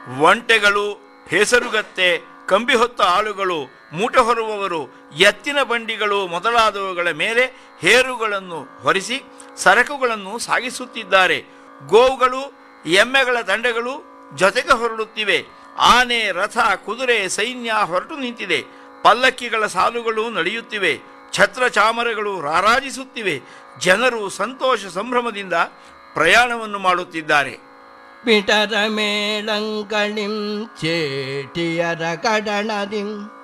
ಒಂಟೆಗಳು ಹೆಸರುಗತ್ತೆ ಕಂಬಿ ಹೊತ್ತ ಆಳುಗಳು ಮೂಟ ಹೊರುವವರು ಎತ್ತಿನ ಬಂಡಿಗಳು ಮೊದಲಾದವುಗಳ ಮೇಲೆ ಹೇರುಗಳನ್ನು ಹೊರಿಸಿ ಸರಕುಗಳನ್ನು ಸಾಗಿಸುತ್ತಿದ್ದಾರೆ ಗೋವುಗಳು ಎಮ್ಮೆಗಳ ದಂಡೆಗಳು ಜೊತೆಗೆ ಹೊರಡುತ್ತಿವೆ ಆನೆ ರಥ ಕುದುರೆ ಸೈನ್ಯ ಹೊರಟು ನಿಂತಿದೆ ಪಲ್ಲಕ್ಕಿಗಳ ಸಾಲುಗಳು ನಡೆಯುತ್ತಿವೆ ಛತ್ರ ಚಾಮರಗಳು ರಾರಾಜಿಸುತ್ತಿವೆ ಜನರು ಸಂತೋಷ ಸಂಭ್ರಮದಿಂದ ಪ್ರಯಾಣವನ್ನು ಮಾಡುತ್ತಿದ್ದಾರೆ പിടരമേളങ്കളിം ചേട്ടിയര കടണതിം